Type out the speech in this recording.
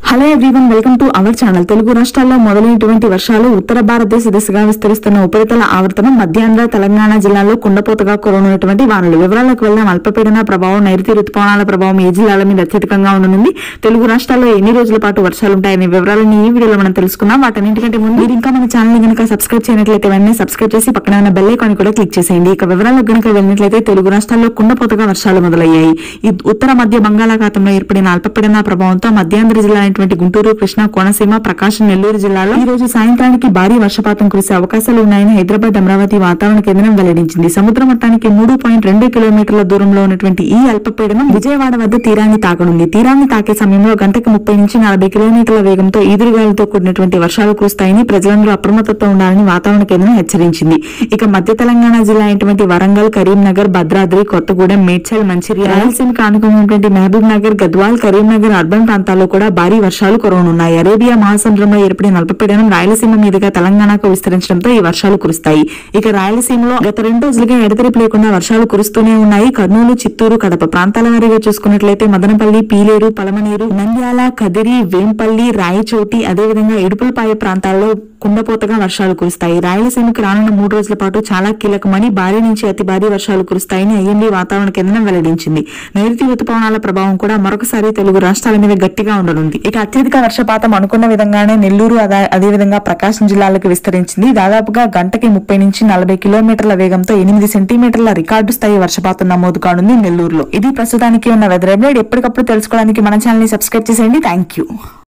hello everyone welcome to our channel Telugu రాష్ట్రాల్లో మొదలైనటువంటి వర్షాలు ఉత్తర భారతదేశ దిశగా విస్తరిస్తున్న ఉపరితల ఆవర్తనం మధ్యాంధ్ర తెలంగాణ జిల్లాల్లో కుండపోతగా కురవనున్నటువంటి వానలు వివరాలకు వెళ్దాం అల్పపీడన ప్రభావం నైరుతి రుతుపవనాల ప్రభావం ఏ జిల్లాల మీద అత్యధికంగా ఉండనుంది తెలుగు రాష్ట్రాల్లో ఎన్ని రోజుల పాటు వర్షాలు ఉంటాయనే వివరాలను ఈ వీడియోలో మనం తెలుసుకుందాం వాటన్నింటికంటే ముందు మీరు ఇంకా మన ఛానల్ ని కనుక సబ్స్క్రైబ్ చేయనట్లయితే వెంటనే సబ్స్క్రైబ్ చేసి పక్కన ఉన్న బెల్ ఐకాన్ కూడా క్లిక్ చేసేయండి ఇక వివరాలకు కనుక వెళ్ళినట్లయితే తెలుగు రాష్ట్రాల్లో కుండపోతగా వర్షాలు మొదలయ్యాయి ఈ ఉత్తర మధ్య బంగాళాఖాతంలో ఏర్పడిన అల్పపీడన ప్రభావంతో మధ్యాంధ్ర జిల్లా అయినటువంటి గుంటూరు కృష్ణా కోనసీమ ప్రకాశం నెల్లూరు జిల్లాలో ఈ రోజు సాయంత్రానికి భారీ వర్షపాతం కురిసే అవకాశాలు ఉన్నాయని హైదరాబాద్ అమరావతి వాతావరణ కేంద్రం వెల్లడించింది సముద్ర మట్టానికి మూడు పాయింట్ రెండు కిలోమీటర్ల దూరంలో ఉన్నటువంటి ఈ అల్పపీడనం విజయవాడ వద్ద తీరాన్ని తాకనుంది తీరాన్ని తాకే సమయంలో గంటకు ముప్పై నుంచి నలభై కిలోమీటర్ల వేగంతో ఈదురుగాలతో కూడినటువంటి వర్షాలు కురుస్తాయని ప్రజలందరూ అప్రమత్తతో ఉండాలని వాతావరణ కేంద్రం హెచ్చరించింది ఇక మధ్య తెలంగాణ జిల్లా అయినటువంటి వరంగల్ కరీంనగర్ భద్రాద్రి కొత్తగూడెం మేడ్చల్ మంచిర్యాల రాయలసీమకు ఆనుకున్నటువంటి మహబూబ్ నగర్ గద్వాల్ కరీంనగర్ అర్బన్ ప్రాంతాల్లో కూడా భారీ వర్షాలు కురవనున్నాయి అరేబియా మహాసముద్రంలో ఏర్పడిన అల్పపీడనం రాయలసీమ మీదుగా తెలంగాణకు విస్తరించడంతో ఈ వర్షాలు కురుస్తాయి ఇక రాయలసీమలో గత రెండు రోజులుగా ఎడతెరిపి లేకుండా వర్షాలు కురుస్తూనే ఉన్నాయి కర్నూలు చిత్తూరు కడప ప్రాంతాల వారీగా చూసుకున్నట్లయితే మదనపల్లి పీలేరు పలమనేరు నంద్యాల కదిరి వేంపల్లి రాయచోటి అదేవిధంగా ఇడుపులపాయ ప్రాంతాల్లో కుండపోతగా వర్షాలు కురుస్తాయి రాయలసీమకు రానున్న మూడు రోజుల పాటు చాలా కీలకమని భారీ నుంచి అతి భారీ వర్షాలు కురుస్తాయని ఐఎండీ వాతావరణ కేంద్రం వెల్లడించింది నైరుతి ఋతుపవనాల ప్రభావం కూడా మరొకసారి తెలుగు రాష్ట్రాల మీద గట్టిగా ఉండనుంది ఇక అత్యధిక వర్షపాతం అనుకున్న విధంగానే నెల్లూరు అదా- అదేవిధంగా ప్రకాశం జిల్లాలకు విస్తరించింది దాదాపుగా గంటకి ముప్పై నుంచి నలభై కిలోమీటర్ల వేగంతో ఎనిమిది సెంటీమీటర్ల రికార్డు స్థాయి వర్షపాతం నమోదు కానుంది నెల్లూరులో ఇది ప్రస్తుతానికి ఉన్న వెదర్ అప్డేట్ ఎప్పటికప్పుడు తెలుసుకోవడానికి మన ఛానల్ ని సబ్స్క్రైబ్ చేసేయండి థ్యాంక్ యూ